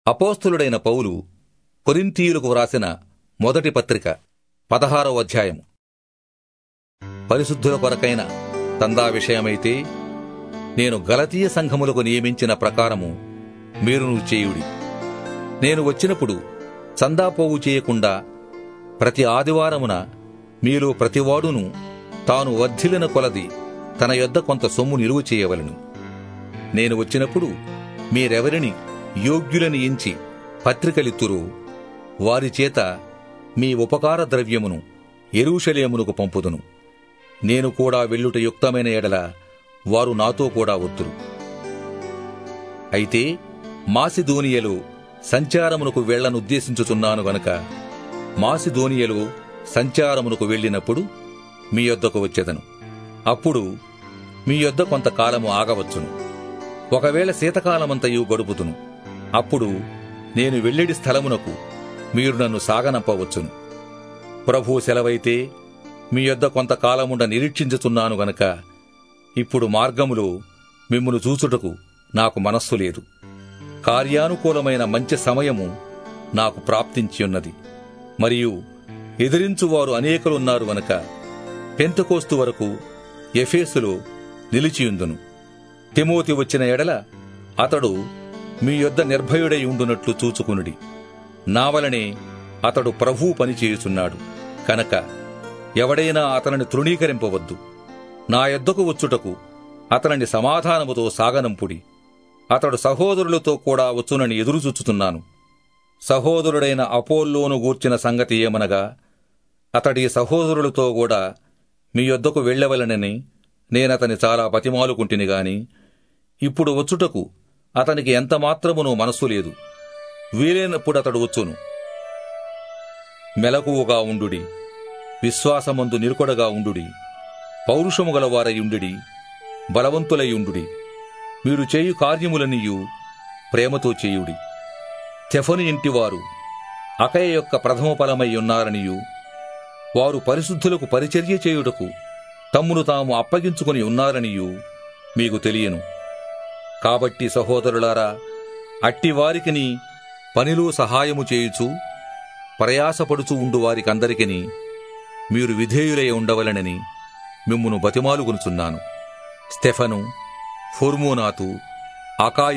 అపోస్తులుడైన పౌలు కొరింథీయులకు వ్రాసిన మొదటి పత్రిక పదహారవ అధ్యాయం పరిశుద్ధుల కొరకైన తందా విషయమైతే నేను గలతీయ సంఘములకు నియమించిన ప్రకారము మీరును చేయుడి నేను వచ్చినప్పుడు చందా పోగు చేయకుండా ప్రతి ఆదివారమున మీలో ప్రతివాడును తాను వర్ధిలిన కొలది తన యొద్ద కొంత సొమ్ము నిలువ చేయవలను నేను వచ్చినప్పుడు మీరెవరిని యోగ్యులని ఎంచి పత్రికలిత్తురు వారి చేత మీ ఉపకార ద్రవ్యమును ఎరుషలేమునకు పంపుదును నేను కూడా వెళ్ళుట యుక్తమైన ఎడల వారు నాతో కూడా వద్దురు అయితే మాసిదోనియలు సంచారమునకు వెళ్లనుద్దేశించుచున్నాను గనుక మాసిదోనియలు సంచారమునకు వెళ్ళినప్పుడు మీ యొద్దకు వచ్చెదను అప్పుడు మీ యొద్ద కొంతకాలము ఆగవచ్చును ఒకవేళ శీతకాలమంతయు గడుపుతును అప్పుడు నేను వెళ్ళిడి స్థలమునకు మీరు నన్ను సాగనంపవచ్చును ప్రభు సెలవైతే మీ యొద్ద కొంతకాలముండ నిరీక్షించుచున్నాను గనక ఇప్పుడు మార్గములో మిమ్మును చూచుటకు నాకు మనస్సు లేదు కార్యానుకూలమైన మంచి సమయము నాకు ప్రాప్తించియున్నది మరియు ఎదిరించువారు అనేకులున్నారు గనక పెంతకోస్తు వరకు ఎఫేసులో నిలిచియుందును తిమోతి వచ్చిన ఎడల అతడు మీ యొద్ద నిర్భయుడై ఉండునట్లు చూచుకునుడి నా వలనే అతడు ప్రభువు పనిచేయుచున్నాడు కనుక ఎవడైనా అతనిని తృణీకరింపవద్దు నా యొద్దకు వచ్చుటకు అతనిని సమాధానముతో సాగనంపుడి అతడు సహోదరులతో కూడా వచ్చునని ఎదురుచూచుతున్నాను సహోదరుడైన అపోల్లోను గూర్చిన సంగతి ఏమనగా అతడి సహోదరులతో కూడా మీ యొద్దకు వెళ్ళవలనని నేనతని చాలా బతిమాలుకుంటుని గాని ఇప్పుడు వచ్చుటకు అతనికి ఎంత మాత్రమునూ మనస్సు లేదు వీలైనప్పుడు అతడు వచ్చును మెలకువగా ఉండుడి విశ్వాసమందు నిరుకొడగా ఉండుడి పౌరుషము గలవారయుండుడి బలవంతులయుండుడి మీరు చేయు కార్యములనియు ప్రేమతో చేయుడి తెఫని ఇంటివారు అకయ యొక్క ప్రథమ ఫలమై ఉన్నారనియు వారు పరిశుద్ధులకు పరిచర్య చేయుటకు తమ్మును తాము అప్పగించుకుని ఉన్నారనియు మీకు తెలియను కాబట్టి సహోదరులారా అట్టివారికిని పనిలో సహాయము చేయుచు ప్రయాసపడుచు ఉండు వారికందరికిని మీరు విధేయులై ఉండవలనని మిమ్మును బతిమాలుకొనుచున్నాను స్టెఫను ఫోర్మోనాతు అకాయి